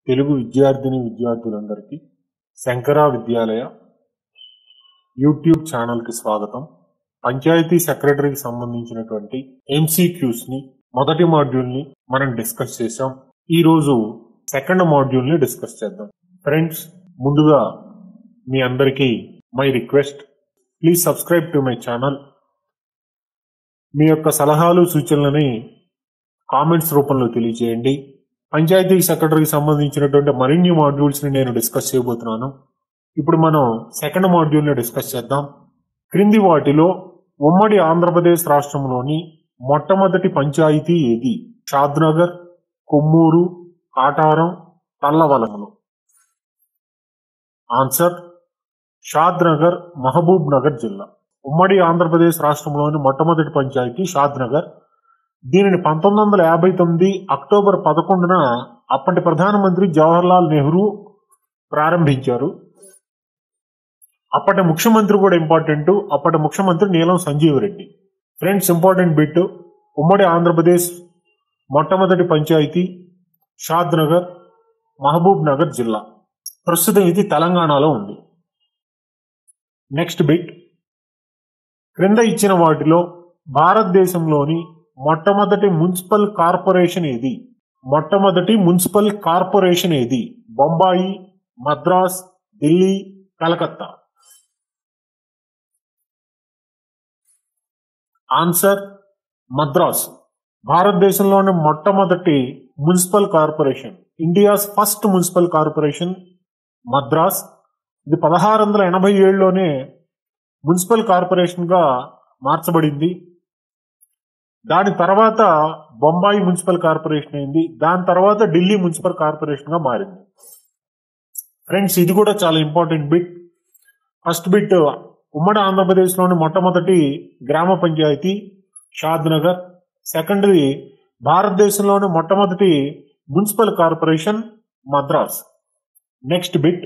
తెలుగు విద్యార్థిని విద్యార్థులందరికీ శంకర విద్యాలయ యూట్యూబ్ ఛానల్కి స్వాగతం పంచాయతీ సెక్రటరీకి సంబంధించినటువంటి ఎంసీక్యూస్ ని మొదటి మాడ్యూల్ ని మనం డిస్కస్ చేసాం ఈ రోజు సెకండ్ మాడ్యూల్ ని డిస్కస్ చేద్దాం ఫ్రెండ్స్ ముందుగా మీ అందరికీ my request please subscribe to my channel మీ యొక్క సలహాలు సూచనలని కామెంట్స్ రూపంలో తెలియజేయండి పంచాయతీ సెక్రటరీకి సంబంధించినటువంటి మరిన్ని మాడ్యూల్స్ ని నేను డిస్కస్ చేయబోతున్నాను ఇప్పుడు మనం సెకండ్ మాడ్యూల్ ని డిస్కస్ చేద్దాం క్రింది వాటిలో ఉమ్మడి ఆంధ్రప్రదేశ్ రాష్ట్రంలోని మొట్టమొదటి పంచాయతీ ఏది షాద్నగర్ కొమ్మూరు కాటారం తల్లవలములు ఆన్సర్ షాద్ నగర్ మహబూబ్ నగర్ జిల్లా ఉమ్మడి ఆంధ్రప్రదేశ్ రాష్ట్రంలోని మొట్టమొదటి పంచాయతీ షాద్ నగర్ దీనిని పంతొమ్మిది వందల యాభై తొమ్మిది అక్టోబర్ పదకొండున అప్పటి ప్రధానమంత్రి జవహర్లాల్ నెహ్రూ ప్రారంభించారు అప్పటి ముఖ్యమంత్రి కూడా ఇంపార్టెంట్ అప్పటి ముఖ్యమంత్రి Neelam Sanjiva Reddy friends important bit ఉమ్మడి ఆంధ్రప్రదేశ్ మొట్టమొదటి పంచాయతీ షాద్ నగర్ మహబూబ్ నగర్ జిల్లా ప్రస్తుతం ఇది తెలంగాణలో ఉంది నెక్స్ట్ బిట్ క్రింద ఇచ్చిన వాటిలో భారతదేశంలోని మొట్టమొదటి మున్సిపల్ కార్పొరేషన్ ఏది మొట్టమొదటి మున్సిపల్ కార్పొరేషన్ ఏది బొంబాయి మద్రాస్ ఢిల్లీ కలకత్తా ఆన్సర్ మద్రాస్ భారతదేశంలోని మొట్టమొదటి municipal corporation India's first municipal corporation Madras ఇది పదహారు వందల ఎనభై ఏడులోనే మున్సిపల్ కార్పొరేషన్ గా మార్చబడింది దాని తర్వాత బొంబాయి మున్సిపల్ కార్పొరేషన్ అయింది దాని తర్వాత ఢిల్లీ మున్సిపల్ కార్పొరేషన్ గా మారింది ఫ్రెండ్స్ ఇది కూడా చాలా ఇంపార్టెంట్ బిట్ ఫస్ట్ బిట్ ఉమ్మడి ఆంధ్రప్రదేశ్లోని మొట్టమొదటి గ్రామ పంచాయతీ షాద్ నగర్ సెకండరీ భారతదేశంలోని మొట్టమొదటి municipal corporation Madras next bit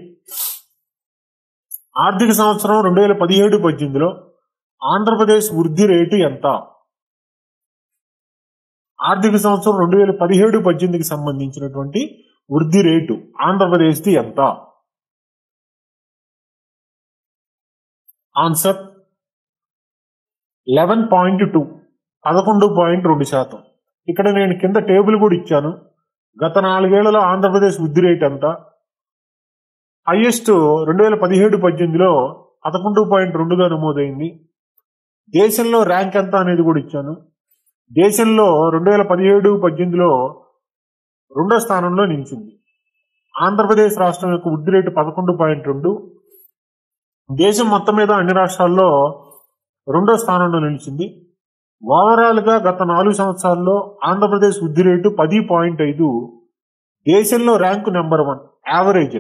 ఆర్థిక సంవత్సరం రెండు వేల పదిహేడు పద్దెనిమిదిలో ఆంధ్రప్రదేశ్ వృద్ధి రేటు ఎంత ఆర్థిక సంవత్సరం రెండు వేల పదిహేడు పద్దెనిమిదికి సంబంధించినటువంటి వృద్ధి రేటు ఆంధ్రప్రదేశ్ది ఎంత ఆన్సర్ లెవెన్ పాయింట్ టూ పదకొండు పాయింట్ రెండు శాతం ఇక్కడ నేను కింద టేబుల్ కూడా ఇచ్చాను గత నాలుగేళ్లలో ఆంధ్రప్రదేశ్ వృద్ధి రేట్ ఎంత హైయెస్ట్ రెండు వేల పదిహేడు పద్దెనిమిదిలో పదకొండు పాయింట్ రెండుగా నమోదైంది దేశంలో ర్యాంక్ ఎంత అనేది కూడా ఇచ్చాను దేశంలో రెండు వేల పదిహేడు పద్దెనిమిదిలో రెండో స్థానంలో నిలిచింది ఆంధ్రప్రదేశ్ రాష్ట్రం యొక్క వృద్ధి రేటు పదకొండు పాయింట్ రెండు దేశం మొత్తం మీద అన్ని రాష్ట్రాల్లో రెండో స్థానంలో నిలిచింది ఓవరాల్ గా గత నాలుగు సంవత్సరాల్లో ఆంధ్రప్రదేశ్ వృద్ధి రేటు పది పాయింట్ ఐదు దేశంలో rank number one average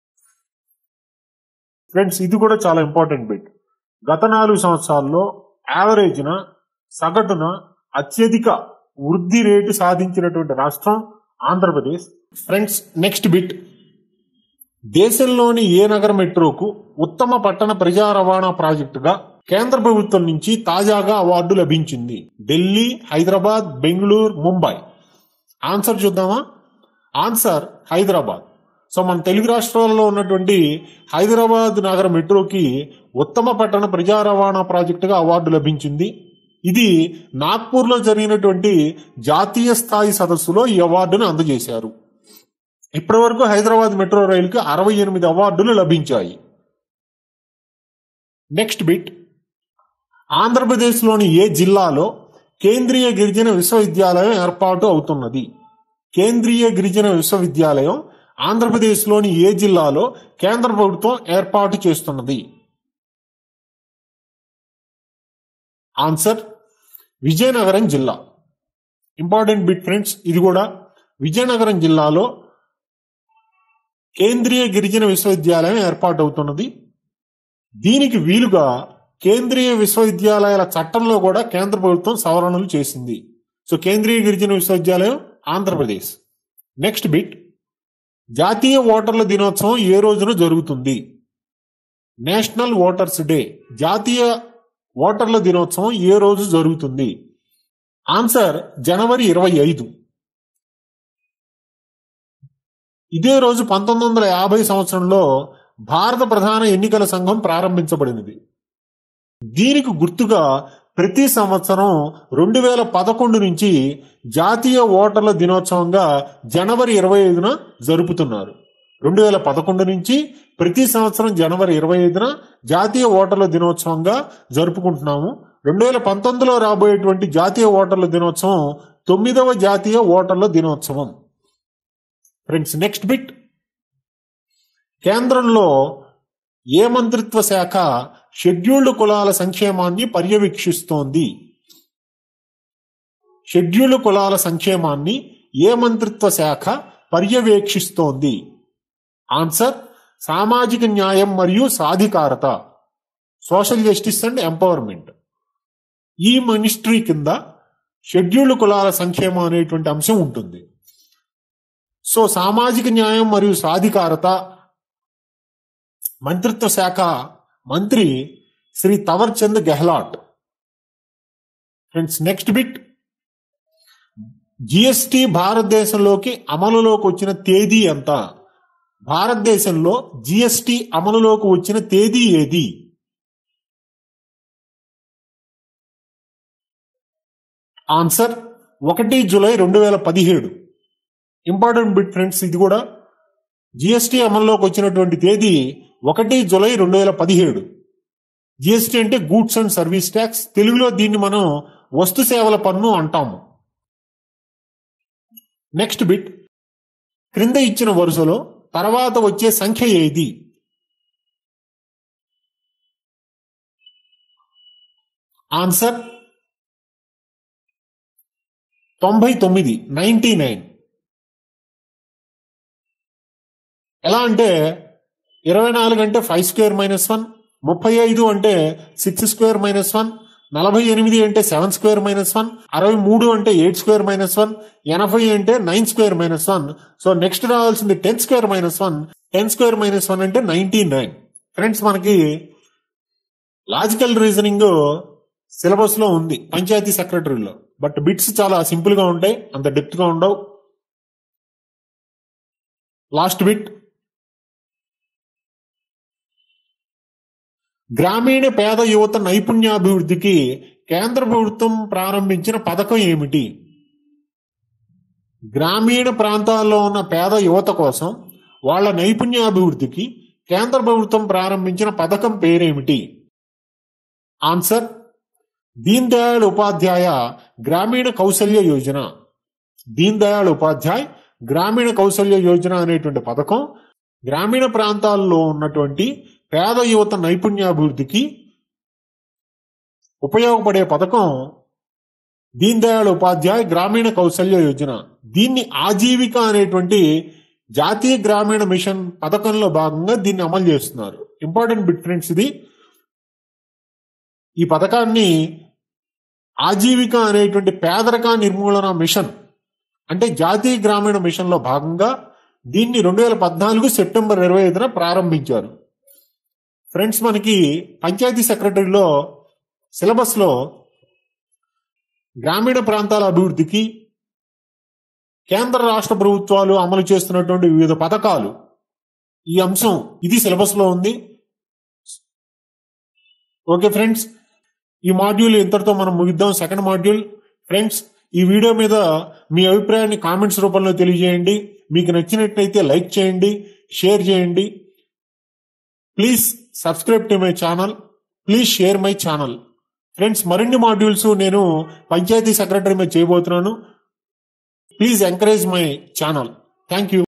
friends ఇది కూడా చాలా ఇంపార్టెంట్ బిట్ గత నాలుగు సంవత్సరాల్లో యావరేజ్న సగటున అత్యధిక వృద్ధి రేటు సాధించినటువంటి రాష్ట్రం ఆంధ్రప్రదేశ్ ఫ్రెండ్స్ నెక్స్ట్ బిట్ దేశంలోని ఏ నగర మెట్రోకు ఉత్తమ పట్టణ ప్రజా రవాణా ప్రాజెక్టుగా కేంద్ర ప్రభుత్వం నుంచి తాజాగా అవార్డు లభించింది ఢిల్లీ హైదరాబాద్ బెంగళూరు ముంబై ఆన్సర్ చూద్దామా ఆన్సర్ హైదరాబాద్ సో మన తెలుగు రాష్ట్రాల్లో ఉన్నటువంటి హైదరాబాద్ నగర మెట్రోకి ఉత్తమ పట్టణ ప్రజా రవాణా ప్రాజెక్టుగా అవార్డు లభించింది ఇది నాగ్పూర్లో జరిగినటువంటి జాతీయ స్థాయి సదస్సులో ఈ అవార్డును అందజేశారు ఇప్పటి వరకు హైదరాబాద్ మెట్రో రైలుకి అరవై ఎనిమిది అవార్డులు లభించాయి నెక్స్ట్ బిట్ ఆంధ్రప్రదేశ్లోని ఏ జిల్లాలో కేంద్రీయ గిరిజన విశ్వవిద్యాలయం ఏర్పాటు అవుతున్నది కేంద్రీయ గిరిజన విశ్వవిద్యాలయం ఆంధ్రప్రదేశ్లోని ఏ జిల్లాలో కేంద్ర ప్రభుత్వం ఏర్పాటు చేస్తున్నది ఆన్సర్ విజయనగరం జిల్లా ఇంపార్టెంట్ బిట్ ఫ్రెండ్స్ ఇది కూడా విజయనగరం జిల్లాలో కేంద్రీయ గిరిజన విశ్వవిద్యాలయం ఏర్పాటు అవుతున్నది దీనికి వీలుగా కేంద్రీయ విశ్వవిద్యాలయాల చట్టంలో కూడా కేంద్ర ప్రభుత్వం సవరణలు చేసింది సో కేంద్రీయ గిరిజన విశ్వవిద్యాలయం ఆంధ్రప్రదేశ్ నెక్స్ట్ బిట్ జాతీయ ఓటర్ల దినోత్సవం ఏ రోజున జరుగుతుంది నేషనల్ ఓటర్స్ డే జాతీయ ఓటర్ల దినోత్సవం ఏ రోజు జరుగుతుంది ఆన్సర్ జనవరి ఇరవై ఐదు ఇదే రోజు పంతొమ్మిది వందల యాభై సంవత్సరంలో భారత ప్రధాన ఎన్నికల సంఘం ప్రారంభించబడినది దీనికి గుర్తుగా ప్రతి సంవత్సరం రెండు వేల పదకొండు నుంచి జాతీయ ఓటర్ల దినోత్సవంగా జనవరి ఇరవై ఐదున జరుపుతున్నారు రెండు వేల పదకొండు నుంచి ప్రతి సంవత్సరం జనవరి ఇరవై ఐదున జాతీయ ఓటర్ల దినోత్సవంగా జరుపుకుంటున్నాము రెండు వేల పంతొమ్మిదిలో రాబోయేటువంటి జాతీయ ఓటర్ల దినోత్సవం తొమ్మిదవ జాతీయ ఓటర్ల దినోత్సవం ఫ్రెండ్స్ నెక్స్ట్ బిట్ కేంద్రంలో ఏ మంత్రిత్వ శాఖ షెడ్యూల్డ్ కులాల సంక్షేమాన్ని పర్యవేక్షిస్తోంది షెడ్యూల్డ్ కులాల సంక్షేమాన్ని ఏ మంత్రిత్వ శాఖ పర్యవేక్షిస్తోంది ఆన్సర్ సామాజిక న్యాయం మరియు సాధికారత సోషల్ జస్టిస్ అండ్ ఎంపవర్మెంట్ ఈ మినిస్ట్రీ కింద షెడ్యూల్డ్ కులాల సంక్షేమం అనేటువంటి అంశం ఉంటుంది సో సామాజిక న్యాయం మరియు సాధికారత మంత్రిత్వ శాఖ మంత్రి Shri Thawarchand Gehlot friends next bit GST భారతదేశంలోకి అమలులోకి వచ్చిన తేదీ ఎంత భారతదేశంలో జిఎస్టి అమలులోకి వచ్చిన తేదీ ఏది ఆన్సర్ ఒకటి జూలై రెండు వేల పదిహేడు ఇంపార్టెంట్ బిట్ ఫ్రెండ్స్ ఇది కూడా జిఎస్టి అమల్లోకి వచ్చినటువంటి తేదీ ఒకటి జూలై రెండు వేల పదిహేడు జిఎస్టి అంటే గూడ్స్ అండ్ సర్వీస్ ట్యాక్స్ తెలుగులో దీన్ని మనం వస్తు సేవల పన్ను అంటాము నెక్స్ట్ బిట్ క్రింద ఇచ్చిన వరుసలో తర్వాత వచ్చే సంఖ్య ఏది ఆన్సర్ తొంభై తొమ్మిది నైంటీ నైన్ ఎలా అంటే ఇరవై నాలుగు అంటే ఫైవ్ స్క్వేర్ మైనస్ వన్ ముప్పై ఐదు అంటే సిక్స్ స్క్వేర్ మైనస్ వన్ నలభై ఎనిమిది అంటే సెవెన్ స్క్వేర్ మైనస్ వన్ అరవై మూడు అంటే ఎయిట్ స్క్వేర్ మైనస్ వన్ ఎనభై అంటే nine square minus one so next రావాల్సింది ten square minus one ten square minus one అంటే నైన్టీ నైన్ ఫ్రెండ్స్ మనకి లాజికల్ రీజనింగ్ సిలబస్ లో ఉంది పంచాయతీ సెక్రటరీలో బట్ బిట్స్ చాలా సింపుల్ గా ఉంటాయి అంత డెప్త్ గా ఉండవు లాస్ట్ బిట్ గ్రామీణ పేద యువత నైపుణ్యాభివృద్ధికి కేంద్ర ప్రభుత్వం ప్రారంభించిన పథకం ఏమిటి గ్రామీణ ప్రాంతాల్లో ఉన్న పేద యువత కోసం వాళ్ళ నైపుణ్యాభివృద్ధికి కేంద్ర ప్రభుత్వం ప్రారంభించిన పథకం పేరేమిటి ఆన్సర్ దీన్ దయాళ్ ఉపాధ్యాయ గ్రామీణ కౌశల్య యోజన దీన్ దయాళ్ ఉపాధ్యాయ్ గ్రామీణ కౌశల్య యోజన అనేటువంటి పథకం గ్రామీణ ప్రాంతాల్లో ఉన్నటువంటి పేద యువత నైపుణ్యాభివృద్ధికి ఉపయోగపడే పథకం దీన్ దయాళ్ ఉపాధ్యాయ్ గ్రామీణ కౌశల్య యోజన దీన్ని ఆజీవిక అనేటువంటి జాతీయ గ్రామీణ మిషన్ పథకంలో భాగంగా దీన్ని అమలు చేస్తున్నారు ఇంపార్టెంట్ బిట్ ఫ్రెండ్స్ ఇది ఈ పథకాన్ని ఆజీవిక అనేటువంటి పేదరిక నిర్మూలన మిషన్ అంటే జాతీయ గ్రామీణ మిషన్ లో భాగంగా దీన్ని రెండు వేల పద్నాలుగు సెప్టెంబర్ ఇరవై ఐదున ప్రారంభించారు ఫ్రెండ్స్ మనకి పంచాయతీ సెక్రటరీలో సిలబస్ లో గ్రామీణ ప్రాంతాల అభివృద్ధికి కేంద్ర రాష్ట్ర ప్రభుత్వాలు అమలు చేస్తున్నటువంటి వివిధ పథకాలు ఈ అంశం ఇది సిలబస్ లో ఉంది ఓకే ఫ్రెండ్స్ ఈ మాడ్యూల్ ఇంతటితో మనం ముగిద్దాం సెకండ్ మాడ్యూల్ ఫ్రెండ్స్ ఈ వీడియో మీద మీ అభిప్రాయాన్ని కామెంట్స్ రూపంలో తెలియజేయండి మీకు నచ్చినట్లయితే లైక్ చేయండి షేర్ చేయండి please subscribe to my channel please share my channel friends మరిన్ని మాడ్యూల్స్ నేను పంచాయతీ సెక్రటరీ మీద చేయబోతున్నాను please encourage my channel thank you